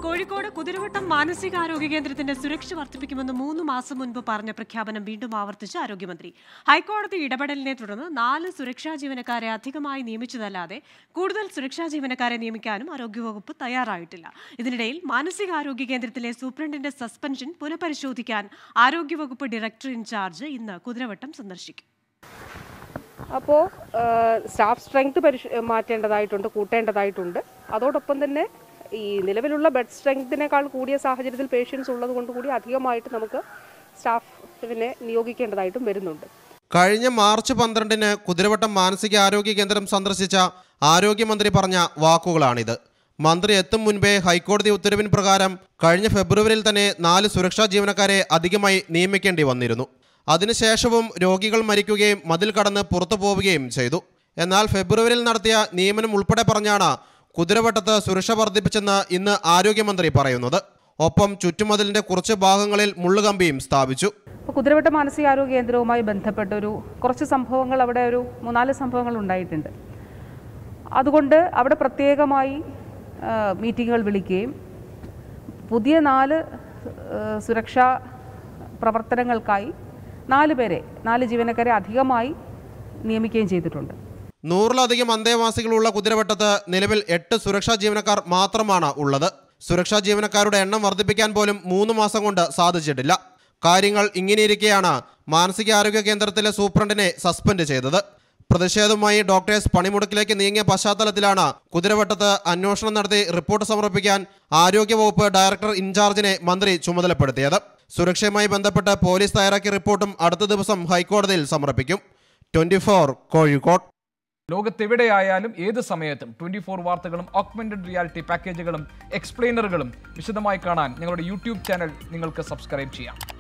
കോഴിക്കോട് കുതിരവട്ടം മാനസികാരോഗ്യ കേന്ദ്രത്തിന്റെ സുരക്ഷ വർദ്ധിപ്പിക്കുമെന്ന് മൂന്ന് മാസം മുൻപ് പറഞ്ഞ പ്രഖ്യാപനം വീണ്ടും ആവർത്തിച്ച് ആരോഗ്യമന്ത്രി ഹൈക്കോടതി ഇടപെടലിനെ തുടർന്ന് നാല് സുരക്ഷാ ജീവനക്കാരെ അധികമായി നിയമിച്ചതല്ലാതെ കൂടുതൽ സുരക്ഷാ ജീവനക്കാരെ നിയമിക്കാനും ആരോഗ്യവകുപ്പ് തയ്യാറായിട്ടില്ല ഇതിനിടയിൽ മാനസികാരോഗ്യ കേന്ദ്രത്തിലെ സൂപ്രണ്ടിന്റെ സസ്പെൻഷൻ പുനഃപരിശോധിക്കാൻ ആരോഗ്യവകുപ്പ് ഡയറക്ടർ ഇൻചാർജ് ഇന്ന് കുതിരവട്ടം സന്ദർശിക്കും അപ്പോൾ സ്റ്റാഫ് സ്ട്രെങ്ത് പരിശ മാറ്റേണ്ടതായിട്ടുണ്ട് കൂട്ടേണ്ടതായിട്ടുണ്ട് അതോടൊപ്പം തന്നെ ഈ നിലവിലുള്ള ബെഡ് സ്ട്രെങ്തിനേക്കാൾ കൂടിയ സാഹചര്യത്തിൽ പേഷ്യൻസ് ഉള്ളത് കൊണ്ട് കൂടി അധികമായിട്ട് നമുക്ക് സ്റ്റാഫിനെ നിയോഗിക്കേണ്ടതായിട്ടും വരുന്നുണ്ട് കഴിഞ്ഞ മാർച്ച് പന്ത്രണ്ടിന് കുതിരവട്ടം മാനസികാരോഗ്യ കേന്ദ്രം സന്ദർശിച്ച ആരോഗ്യമന്ത്രി പറഞ്ഞ വാക്കുകളാണിത് മന്ത്രി എത്തും മുൻപേ ഹൈക്കോടതി ഉത്തരവിൻ പ്രകാരം കഴിഞ്ഞ ഫെബ്രുവരിയിൽ തന്നെ നാല് സുരക്ഷാ ജീവനക്കാരെ അധികമായി നിയമിക്കേണ്ടി വന്നിരുന്നു അതിനുശേഷവും രോഗികൾ മരിക്കുകയും മതിൽ കടന്ന് പുറത്തു പോവുകയും ചെയ്തു എന്നാൽ ഫെബ്രുവരിയിൽ നടത്തിയ നിയമനം ഉൾപ്പെടെ പറഞ്ഞാണ് കുതിരവട്ടത്ത് സുരക്ഷ വർദ്ധിപ്പിച്ചെന്ന് ഇന്ന് ആരോഗ്യമന്ത്രി പറയുന്നത് ഒപ്പം ചുറ്റുമതിലിന്റെ കുറച്ച് ഭാഗങ്ങളിൽ മുള്ളുകമ്പിയും സ്ഥാപിച്ചു അപ്പോൾ കുതിരവട്ട മാനസികാരോഗ്യ കേന്ദ്രവുമായി ബന്ധപ്പെട്ട ഒരു കുറച്ച് സംഭവങ്ങൾ അവിടെ ഒരു മൂന്നാല് സംഭവങ്ങൾ ഉണ്ടായിട്ടുണ്ട് അതുകൊണ്ട് അവിടെ പ്രത്യേകമായി ആ, മീറ്റിങ്ങുകൾ വിളിക്കുകയും പുതിയ നാല് ആ, സുരക്ഷാ പ്രവർത്തനങ്ങൾക്കായി നാല് പേരെ നാല് ജീവനക്കാരെ അധികമായി നിയമിക്കുകയും ചെയ്തിട്ടുണ്ട് നൂറിലധികം അന്തേവാസികളുള്ള കുതിരവട്ടത്ത് നിലവിൽ എട്ട് സുരക്ഷാ ജീവനക്കാർ മാത്രമാണ് ഉള്ളത് സുരക്ഷാ ജീവനക്കാരുടെ എണ്ണം വർദ്ധിപ്പിക്കാൻ പോലും മൂന്ന് മാസം കൊണ്ട് സാധിച്ചിട്ടില്ല കാര്യങ്ങൾ ഇങ്ങനെയിരിക്കെയാണ് മാനസികാരോഗ്യ കേന്ദ്രത്തിലെ സൂപ്രണ്ടിനെ സസ്പെൻഡ് ചെയ്തത് പ്രതിഷേധവുമായി ഡോക്ടേഴ്സ് പണിമുടക്കിലേക്ക് നീങ്ങിയ പശ്ചാത്തലത്തിലാണ് കുതിരവട്ടത്ത് അന്വേഷണം നടത്തി റിപ്പോർട്ട് സമർപ്പിക്കാൻ ആരോഗ്യവകുപ്പ് ഡയറക്ടർ ഇൻചാർജിനെ മന്ത്രി ചുമതലപ്പെടുത്തിയത് സുരക്ഷയുമായി ബന്ധപ്പെട്ട് പോലീസ് തയ്യാറാക്കിയ റിപ്പോർട്ടും അടുത്ത ദിവസം ഹൈക്കോടതിയിൽ സമർപ്പിക്കും ട്വന്റി കോഴിക്കോട് ലോകത്തെവിടെയായാലും ഏത് സമയത്തും ട്വന്റി ഫോർ വാർത്തകളും ഓഗ്മെന്റഡ് റിയാലിറ്റി പാക്കേജുകളും എക്സ്പ്ലെയിനറുകളും വിശദമായി കാണാൻ ഞങ്ങളുടെ യൂട്യൂബ് ചാനൽ നിങ്ങൾക്ക് സബ്സ്ക്രൈബ് ചെയ്യാം